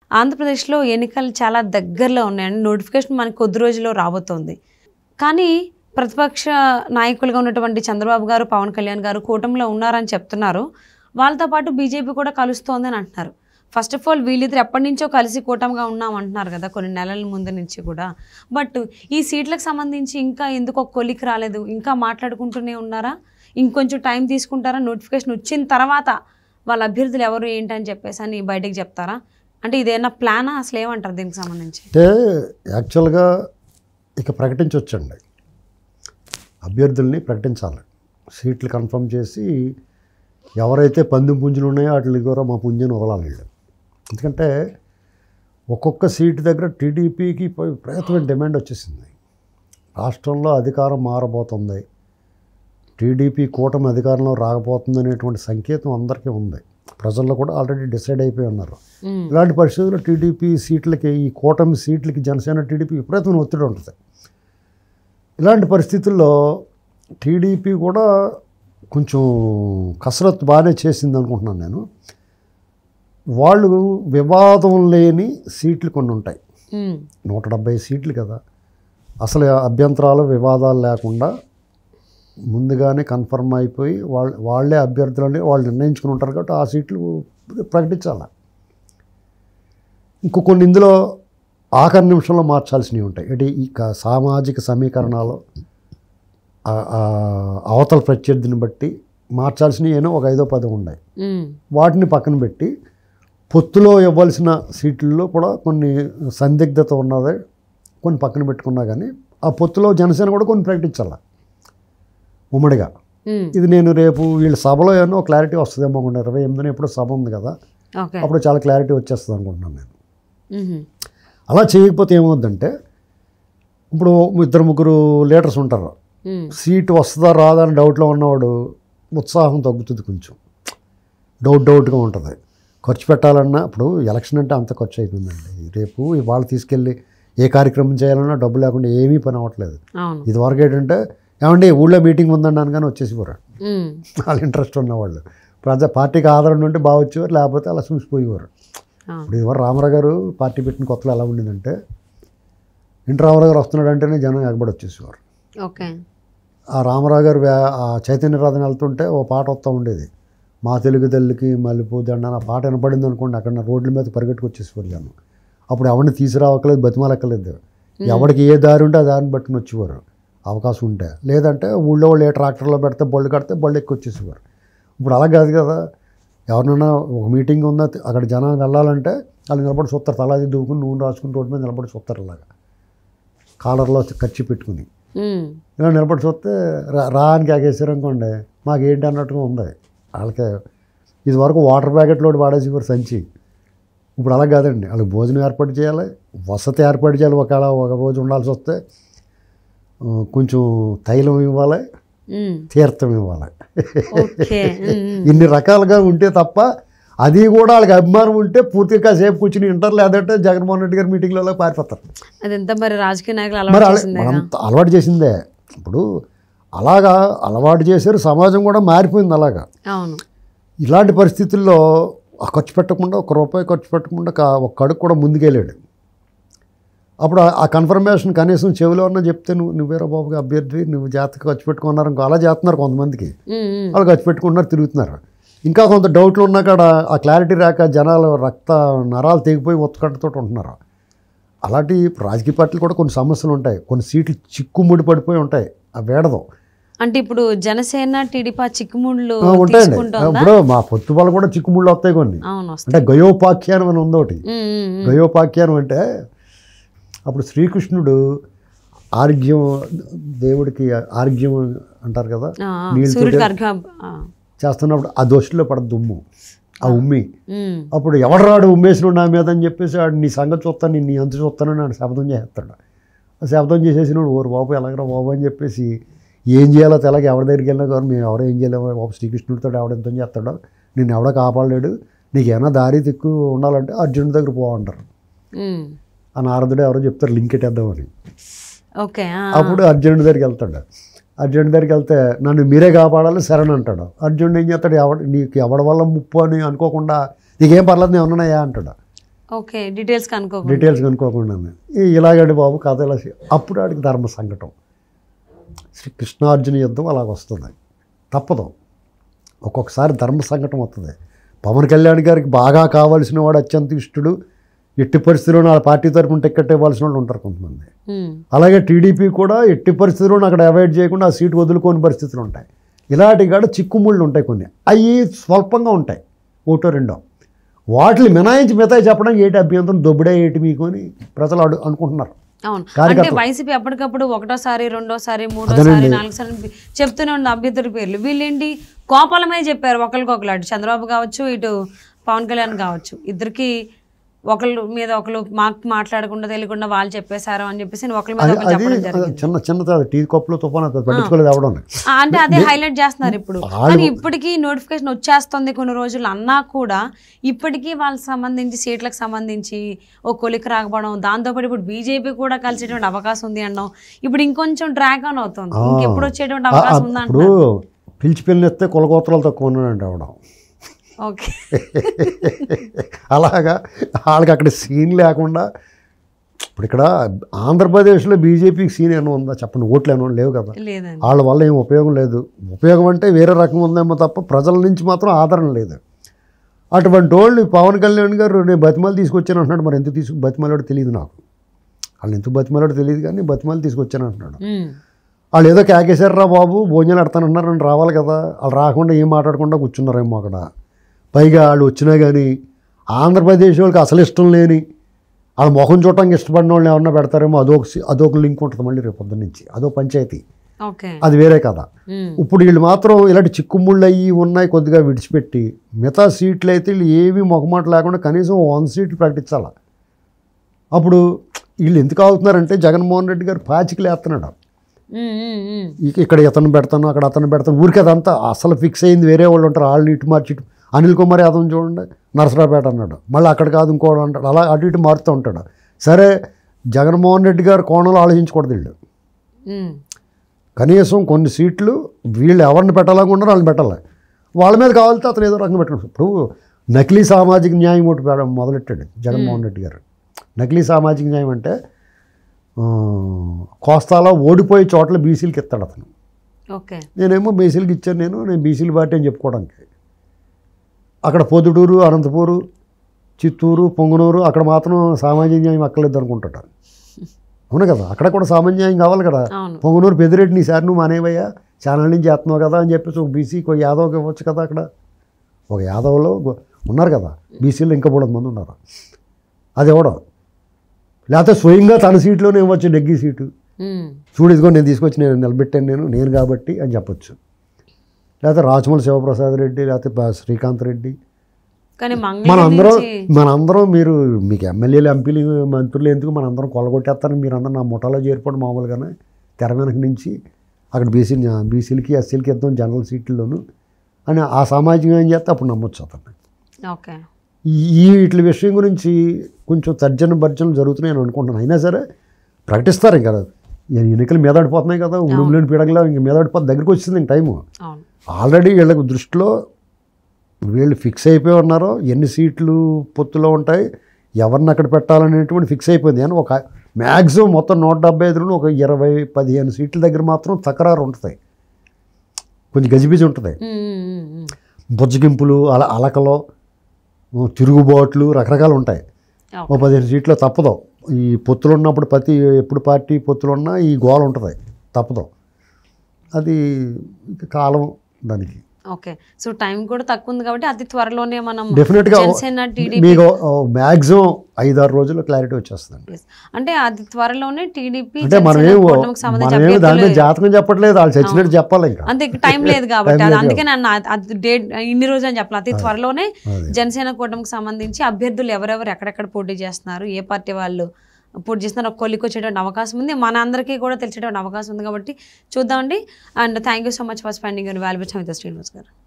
ఆంధ్రప్రదేశ్లో ఎన్నికలు చాలా దగ్గరలో ఉన్నాయండి నోటిఫికేషన్ మనకి కొద్ది రోజుల్లో రాబోతోంది కానీ ప్రతిపక్ష నాయకులుగా ఉన్నటువంటి చంద్రబాబు గారు పవన్ కళ్యాణ్ గారు కూటమిలో ఉన్నారని చెప్తున్నారు వాళ్ళతో పాటు బీజేపీ కూడా కలుస్తోంది అని అంటున్నారు ఫస్ట్ ఆఫ్ ఆల్ వీళ్ళిద్దరు ఎప్పటి నుంచో కలిసి కూటమిగా ఉన్నాం అంటున్నారు కదా కొన్ని నెలల ముందు నుంచి కూడా బట్ ఈ సీట్లకు సంబంధించి ఇంకా ఎందుకు ఒక కొలికి రాలేదు ఇంకా మాట్లాడుకుంటూనే ఉన్నారా ఇంకొంచెం టైం తీసుకుంటారా నోటిఫికేషన్ వచ్చిన తర్వాత వాళ్ళ అభ్యర్థులు ఎవరు ఏంటని చెప్పేసి అని బయటకు చెప్తారా అంటే ఇదేనా ప్లానా అసలు ఏమంటారు దీనికి సంబంధించి అంటే యాక్చువల్గా ఇక ప్రకటించవచ్చండి అభ్యర్థుల్ని ప్రకటించాలి సీట్లు కన్ఫర్మ్ చేసి ఎవరైతే పందెం పుంజులు ఉన్నాయో వాటికి కూడా మా పుంజుని వదలాలి వీళ్ళు ఎందుకంటే ఒక్కొక్క సీటు దగ్గర టీడీపీకి విపరీతమైన డిమాండ్ వచ్చేసింది రాష్ట్రంలో అధికారం మారబోతుంది టీడీపీ కూటమి అధికారంలో రాకపోతుంది అనేటువంటి సంకేతం అందరికీ ఉంది ప్రజల్లో కూడా ఆల్రెడీ డిసైడ్ అయిపోయి ఉన్నారు మ్మ్. ఇలాంటి పరిస్థితుల్లో టీడీపీ సీట్లకి ఈ కూటమి సీట్లకి జనసేన టీడీపీ విపరీతమైన ఒత్తిడి ఉంటుంది ఇలాంటి పరిస్థితుల్లో టీడీపీ కూడా కొంచెం కసరత్తు బాగానే చేసింది అనుకుంటున్నాను నేను వాళ్ళు వివాదం లేని సీట్లు కొన్ని ఉంటాయి మ్మ్. నూట డెబ్బై సీట్లు కదా అసలు అభ్యంతరాలు వివాదాలు లేకుండా ముందుగానే కన్ఫర్మ్ అయిపోయి వాళ్ళ వాళ్ళే అభ్యర్థులని వాళ్ళు నిర్ణయించుకుని ఉంటారు కాబట్టి ఆ సీట్లు ప్రకటించాలి ఇంకో కొన్ని ఇందులో ఆఖరి నిమిషంలో మార్చాల్సినవి ఉంటాయి అంటే ఈ క- సామాజిక సమీకరణాలు ఆ- ఆ అవతల ప్రత్యర్థిని బట్టి మార్చాల్సినవి ఏమో ఒక ఐదో పదో ఉన్నాయి మ్మ్. వాటిని పక్కన పెట్టి పొత్తులో ఇవ్వాల్సిన సీట్లలో కూడా కొన్ని సందిగ్ధత ఉన్నది కొన్ని పక్కన పెట్టుకున్నా కానీ ఆ పొత్తులో జనసేన కూడా కొన్ని ప్రకటించాలి ఉమ్మడిగా మ్మ్. ఇది నేను రేపు వీళ్ళ సభలో ఏమో క్లారిటీ వస్తుందేమో అనుకుంటున్నాను ఇరవై ఎనిమిదిన ఎప్పుడో సభ ఉంది కదా ఓకే అప్పుడు చాలా క్లారిటీ వచ్చేస్తుంది అనుకుంటున్నాను నేను మ్మ్. అలా చేయకపోతే ఏమవుద్దంటే ఇప్పుడు ఇద్దరు ముగ్గురు లీడర్స్ ఉంటారు మ్మ్. సీట్ వస్తుందా రాదా అని డౌట్లో ఉన్నవాడు ఉత్సాహం తగ్గుతుంది కొంచెం డౌట్ డౌట్గా ఉంటుంది ఖర్చు పెట్టాలన్నా ఇప్పుడు ఎలక్షన్ అంటే అంత ఖర్చు అయిపోయిందండి రేపు ఇవాళ తీసుకెళ్ళి ఏ కార్యక్రమం చేయాలన్నా డబ్బు లేకుండా ఏమీ పని అవ్వట్లేదు అవును ఇదివరకు ఏంటంటే ఏమండి ఊళ్ళో మీటింగ్ ఉందండి అనగానే వచ్చేసిపోరు మ్మ్. వాళ్ళ ఇంట్రెస్ట్ ఉన్నవాళ్ళు ప్రజా పార్టీకి ఆదరణ ఉంటే బాగా వచ్చేవారు లేకపోతే అలా చూసిపోయేవారు అవును ఇప్పుడు ఇదివరకు రామారావు గారు పార్టీ పెట్టిన కొత్తలో ఎలా ఉండిందంటే ఇంటి రామారావు గారు వస్తున్నాడు అంటేనే జనం ఎగబడి వచ్చేసేవారు ఓకే ఆ రామారావు గారు వ్యా- ఆ చైతన్య రథం వెళ్తుంటే ఓ పాట వస్తూ ఉండేది మా తెలుగు తల్లికి మల్లెపూ దండ అని ఆ పాట వినపడింది అనుకోండి అక్కడ రోడ్ల మీద పరిగెట్టుకు వచ్చేసేవారు జనం అప్పుడు ఎవరిని తీసుకురావక్కలేదు బతిమాలక్కలేదు ఎవరికి ఏ దారి ఉంటే ఆ దారిని పట్టుకుని వచ్చేవారు అవకాశం ఉంటే లేదంటే ఊళ్ళో వాళ్ళు ఏ ట్రాక్టర్లో పెడితే బళ్ళు కడితే బళ్ళు ఎక్కి వచ్చేసేవారు ఇప్పుడు అలా కాదు కదా ఎవరినైనా ఒక మీటింగ్ ఉందా అక్కడ జనం వెళ్ళాలంటే వాళ్ళు నిలబడి చూస్తారు తలాది దూకుని నూనె రాసుకుని రోడ్డు మీద నిలబడి చూస్తారు అలాగా కాలర్లో ఖర్చు పెట్టుకుని మ్మ్. ఇలా నిలబడి చూస్తే రా- రా అని కేకేసారు అనుకోండి మాకేంటి అన్నట్టుగా ఉంది వాళ్ళకి ఇది వరకు వాటర్ ప్యాకెట్లో వాడేసేవారు సంచి ఇప్పుడు అలా కాదండి వాళ్ళకి భోజనం ఏర్పాటు చేయాలి వసతి ఏర్పాటు చేయాలి ఒకవేళ ఒక రోజు ఉండాల్సి వస్తే ఆ, కొంచెం తైలం ఇవ్వాలి మ్మ్. తీర్థం ఇవ్వాలి ఓకే మ్మ్. ఇన్ని రకాలుగా ఉంటే తప్ప అది కూడా వాళ్ళకి అభిమానం ఉంటే పూర్తిగా కాసేపు కూర్చుని ఇంటర్ లేదంటే జగన్మోహన్ రెడ్డి గారి మీటింగ్లలో పారిపోతారు అదంతా మరి రాజకీయ నాయకులు మరి అలవాటు అలా- చేసిందే మనంత అలవాటు చేసిందే ఇప్పుడు అలాగా అలవాటు చేశారు సమాజం కూడా మారిపోయింది అలాగా అవును ఇలాంటి పరిస్థితుల్లో ఆ ఖర్చు పెట్టకుండా ఒక రూపాయి ఖర్చు పెట్టకుండా కా- ఒక కడుగు కూడా ముందుకెళ్ళాడు అప్పుడు ఆ- ఆ కన్ఫర్మేషన్ కనీసం చెవిలో అన్నా చెప్తే నువ్వు నువ్వేరా బాబుగా అభ్యర్థి నువ్వు జాతక ఖర్చు పెట్టుకున్నారు ఇంకో అలా చేస్తున్నారు కొంతమందికి మ్మ్. మ్మ్. వాళ్ళు ఖర్చు పెట్టుకుంటున్నారు తిరుగుతున్నారు ఇంకా కొంత డౌట్లు ఉన్నా కాడ ఆ క్లారిటీ రాక జనాలు రక్త నరాలు తెగిపోయి ఒత్తుకట్టతో ఉంటున్నారు అలాంటి రాజకీయ పార్టీలు కూడా కొన్ని సమస్యలు ఉంటాయి కొన్ని సీట్లు చిక్కుముడి పడిపోయి ఉంటాయి ఆ వేడదు అంటే ఇప్పుడు జనసేన టీడీపీ చిక్కుముళ్ళు ఆ, ఉంటాయండి తీసుకుంటోందా ఇప్పుడు మా పొత్తు వాళ్ళు కూడా చిక్కుముళ్ళు వస్తాయి కొన్ని అవును వస్తాయి అంటే గయోపాఖ్యానం అని ఉంది ఒకటి మ్మ్. మ్మ్. మ్మ్. గయోపాఖ్యానం అంటే అప్పుడు శ్రీకృష్ణుడు ఆర్గ్యం దేవుడికి ఆర్గ్యం అంటారు కదా ఆ, ఆ. నీళ్ళతోటి- సూర్యుడికి అర్ఘ్యం ఆ. చేస్తున్నప్పుడు ఆ దోషుల్లో పడదు దుమ్ము ఆ ఉమ్మి మ్మ్. అప్పుడు అప్పుడు ఎవడరాడు ఉమ్మేసిన నా మీద అని చెప్పేసి ఆడు నీ సంగతి చూస్తాను నేను నీ అంత చూస్తానని ఆడు శబ్దం చేస్తాడు ఆ శబ్దం చేసేసినాడు ఓరు బాబు ఎలాగరా బాబు అని చెప్పేసి ఏం చేయాలో తెలగ ఎవరి దగ్గరికి వెళ్ళినా కానీ మేము ఎవరో ఏం చేయలేము బాబు శ్రీకృష్ణుడితో ఎవడెంత చేస్తాడో నేను ఎవడో కాపాడలేడు నీకు ఏమైనా దారి దిక్కు ఉండాలంటే అర్జునుడి దగ్గర పోవంటారు మ్మ్. ఆ నారదుడు ఎవరో చెప్తారు లింక్ ఎట్టేద్దామని ఓకే ఆ. అప్పుడు అర్జునుడి దగ్గరికి వెళ్తాడు అర్జునుడి దగ్గరికి వెళ్తే నన్ను మీరే కాపాడాలి శరణ్ అంటాడు అర్జునుడు ఏం చేస్తాడు ఎవడ నీకు ఎవడి వల్ల ముప్పు అని అనుకోకుండా నీకేం పర్లేదు నేను ఉన్నాయా అంటాడు ఓకే డీటెయిల్స్ కనుక్కోకుండా డీటెయిల్స్ కనుక్కోకుండా ఇలాగండి బాబు కథ ఇలా చే- అప్పుడు ఆడికి ధర్మ సంకటం శ్రీ కృష్ణార్జున యుద్ధం అలాగ వస్తుంది తప్పదు ఒక్కొక్కసారి ధర్మ సంకటం వస్తుంది పవన్ కళ్యాణ్ గారికి బాగా కావాల్సిన వాడు అత్యంత ఇష్టడు ఎట్టి పరిస్థితుల్లో నా పార్టీ తరపున టికెట్ ఇవ్వాల్సిన వాళ్ళు ఉంటారు కొంతమంది ఉమ్, అలాగే టీడీపీ కూడా ఎట్టి పరిస్థితుల్లో అక్కడ అవాయిడ్ చేయకుండా ఆ సీటు వదులుకోని పరిస్థితులు ఉంటాయి ఇలాంటి కాడ చిక్కుముళ్ళు ఉంటాయి కొన్ని అవి స్వల్పంగా ఉంటాయి ఒకటో రెండో వాటిని మినాయించి మిగతా చెప్పడానికి ఏంటి అభ్యంతరం దొబ్బుడే ఏంటి మీకు అని ప్రజలు అడు అనుకుంటున్నారు అవును అంటే కార్యకర్తలు. వైసీపీ ఎప్పటికప్పుడు ఒకటోసారి రెండోసారి మూడోసారి నాలుగోసారి అని చెప్తూనే ఉన్న అభ్యర్థుల పేర్లు వీళ్ళేంటి కోపాలమే చెప్పారు ఒకరికొకరు అటు చంద్రబాబు కావచ్చు ఇటు పవన్ కళ్యాణ్ కావచ్చు ఇద్దరికి ఒకళ్ళు మీద ఒకళ్ళు మాకు మాట్లాడకుండా తెలియకుండా వాళ్ళు చెప్పేశారు అని చెప్పేసి ఒకరి మీద అది ఒకరు అది చెప్పడం జరిగింది చిన్న చిన్నది టీ కప్పులో తుఫాను అది పట్టించుకోలేదు అవడం ఆ, అంటే అదే హైలైట్ చేస్తున్నారు ఇప్పుడు కానీ ఇప్పటికీ నోటిఫికేషన్ వచ్చేస్తుంది కొన్ని రోజులు అన్నా కూడా ఇప్పటికీ వాళ్ళకి సంబంధించి సీట్లకు సంబంధించి ఓ కొలికి రాకపోవడం దాంతోపాటు ఇప్పుడు బీజేపీ కూడా కలిసేటువంటి అవకాశం ఉంది అన్నాం ఇప్పుడు ఇంకొంచెం డ్రాగ్ ఆన్ అవుతుంది ఇంకెప్పుడు వచ్చేటువంటి అవకాశం ఉందా ఇప్పుడు పిలిచి పిల్లెత్తే కులగోత్రాలు తక్కువ ఉన్నాడండి అవడం ఓకే అలాగా వాళ్ళకి అక్కడ సీన్ లేకుండా ఇప్పుడు ఇక్కడ ఆంధ్రప్రదేశ్లో బీజేపీకి సీన్ ఏమైనా ఉందా చెప్పండి ఓట్లు ఏమైనా లేవు కదా లేదండి వాళ్ళ వల్ల ఏం ఉపయోగం లేదు ఉపయోగం అంటే వేరే రకం ఉందేమో తప్ప ప్రజల నుంచి మాత్రం ఆదరణ లేదు అటువంటి వాళ్ళు పవన్ కళ్యాణ్ గారు నేను బతిమాలు తీసుకొచ్చాను అంటున్నాడు మరి ఎందుకు తీసుకు బతిమాలాడో తెలియదు నాకు వాళ్ళు ఎందుకు బతిమాలాడో తెలియదు కానీ బతిమాలు తీసుకొచ్చాను అంటున్నాడు ఉమ్, వాళ్ళు ఏదో కేకేశారా బాబు భోజనాలు పెడతానన్నారు అని రావాలి కదా వాళ్ళు రాకుండా ఏం మాట్లాడకుండా కూర్చున్నారేమో అక్కడ పైగా వాళ్ళు వచ్చినా కానీ ఆంధ్రప్రదేశ్ వాళ్ళకి అసలు ఇష్టం లేని వాళ్ళ ముఖం చూడటానికి ఇష్టపడిన వాళ్ళు ఏమన్నా పెడతారేమో అదొక సి- అదొక లింక్ ఉంటుంది మళ్ళీ రేపు పొద్దున్న నుంచి అదో పంచాయతీ ఓకే అది వేరే కదా ఉమ్, ఇప్పుడు వీళ్ళు మాత్రం ఇలాంటి చిక్కుముళ్ళు అయ్యి ఉన్నాయి కొద్దిగా విడిచిపెట్టి మిగతా సీట్లు అయితే వీళ్ళు ఏమీ మొహమాట లేకుండా కనీసం వన్ సీట్ ప్రకటించాలి అప్పుడు వీళ్ళు ఎందుకు అవుతున్నారంటే జగన్మోహన్ రెడ్డి గారు పాచికలు వేస్తున్నాడు ఉమ్, ఉమ్, ఉమ్. ఇక- ఇక్కడ ఇతను పెడతాను అక్కడ అతను పెడతాను ఊరికి అదంతా అసలు ఫిక్స్ అయింది వేరే వాళ్ళు ఉంటారు వాళ్ళు ఇటు మార్చి ఇటు అనిల్ కుమార్ యాదవ్ చూడండి నరసరాపేట అన్నాడు మళ్ళీ అక్కడ కాదు ఇంకోడు అంటాడు అలా అటు ఇటు మారుతూ ఉంటాడు సరే జగన్మోహన్ రెడ్డి గారు కోణంలో ఆలోచించకూడదు వీళ్ళు ఉమ్, కనీసం కొన్ని సీట్లు వీళ్ళు ఎవరిని పెట్టాలనుకుంటారో వాళ్ళని పెట్టాలి వాళ్ళ మీద కావాలితే అతను ఏదో రకంగా పెట్టడం ఇప్పుడు నకిలీ సామాజిక న్యాయం ఒకటి పెట్టడం మొదలెట్టాడు జగన్మోహన్ రెడ్డి గారు నకిలీ సామాజిక న్యాయం అంటే ఆ, కోస్తాలో ఓడిపోయే చోట్ల బీసీలకి ఇస్తాడు అతను ఓకే నేనేమో బీసీలకి ఇచ్చాను నేను నేను బీసీలు పార్టీ అని చెప్పుకోవడానికి అక్కడ పొద్దుటూరు అనంతపూరు చిత్తూరు పొంగనూరు అక్కడ మాత్రం సామాజిక న్యాయం అక్కర్లేదు అనుకుంటాడు అవును కదా అక్కడ కూడా సామాన్య న్యాయం కావాలి కదా అవును పొంగనూరు పెద్దిరెడ్డి ఈసారి నువ్వు మానేవయ్యా ఛానల్ నుంచి చేస్తున్నావు కదా అని చెప్పేసి ఒక బీసీకి ఒక యాదవ్కి ఇవ్వచ్చు కదా అక్కడ ఒక యాదవ్లో ఒక- ఉన్నారు కదా బీసీలో ఇంకా మూడు మంది ఉన్నారు అది ఎవడో లేకపోతే స్వయంగా తన సీట్లోనే ఇవ్వచ్చు నెగ్గి సీటు ఉమ్, చూడు ఇదిగో నేను తీసుకొచ్చి నేను నిలబెట్టాను నేను నేను కాబట్టి అని చెప్పొచ్చు లేకపోతే రాజమౌళి శివప్రసాద్ రెడ్డి లేకపోతే ప- శ్రీకాంత్ రెడ్డి కానీ మన మంగళగిరి అందరం నుంచి మన అందరం మీరు మీకు ఎమ్మెల్యేలు ఎంపీలు మంత్రులు ఎందుకు మన అందరం కొలగొట్టేస్తారని మీరు అందరం నా ముఠాలో చేరిపోవడం మామూలుగానే తెర వెనక నుంచి అక్కడ బీసీ బీసీలకి ఎస్సీలకి ఇద్దాం జనరల్ సీట్లలోను అని ఆ సామాజికంగా ఏం చేస్తే అప్పుడు నమ్మొచ్చు అతన్ని ఓకే ఈ- ఈ వీటి విషయం గురించి కొంచెం తర్జన భర్జనలు జరుగుతున్నాయి అని అనుకుంటున్నాను అయినా సరే ప్రకటిస్తారు ఇంకా ఈ ఎన్నికలు మీదాడిపోతున్నాయి కదా ఉడుములేని పీడగలో ఇంక మీదాడిపోతే దగ్గరికి వచ్చింది ఇంక టైము అవును ఆల్రెడీ వీళ్ళకి దృష్టిలో వీళ్ళు ఫిక్స్ అయిపోయి ఉన్నారో ఎన్ని సీట్లు పొత్తులో ఉంటాయి ఎవరిని అక్కడ పెట్టాలనేటువంటి ఫిక్స్ అయిపోయింది అని ఒక మ్యాక్సిమం మొత్తం నూట డెబ్బై ఐదులో ఒక ఇరవై పదిహేను సీట్ల దగ్గర మాత్రం తకరారు ఉంటుంది కొంచెం గజిబిజి ఉంటుంది ఉమ్, ఉమ్, ఉమ్, ఉమ్. బుజ్జగింపులు అల అలకలు ఉ, తిరుగుబాట్లు రకరకాలు ఉంటాయి ఓకే. ఓ పదిహేను సీట్లు తప్పదు ఈ పొత్తులు ఉన్నప్పుడు ప్రతి ఎప్పుడు పార్టీ పొత్తులు ఉన్నా ఈ గోల ఉంటుంది తప్పదు అది ఇక కాలం దానికి ఓకే సో టైం కూడా తక్కువ ఉంది కాబట్టి అతి త్వరలోనే మనం డెఫినెట్గా జనసేన టీడీపీ మీకు మ్యాక్సిమం ఐదారు రోజుల్లో క్లారిటీ వచ్చేస్తుంది అంటే అతి త్వరలోనే టీడీపీ అంటే మనం జనసేన ఏం కూటమికి సంబంధించి మనం ఏమి దాని మీద అభ్యర్థులు జాతకం చెప్పట్లేదు వాళ్ళు చచ్చినట్టు చెప్పాలి ఇంకా అంతే టైం లేదు కాబట్టి Time అది లేదు అందుకే నన్ను ఆ- అది డేట్ ఇన్ని రోజులు అని చెప్పాలి అతి త్వరలోనే అది. జనసేన కూటమికి సంబంధించి అభ్యర్థులు ఎవరెవరు ఎక్కడెక్కడ పోటీ చేస్తున్నారు ఏ పార్టీ వాళ్ళు పోటీ చేస్తున్నారు ఒక కొలికి వచ్చేటువంటి అవకాశం ఉంది మన అందరికీ కూడా తెలిసేటువంటి అవకాశం ఉంది కాబట్టి చూద్దామండి and thank you so much for spending your valuable time with Srinivas గారు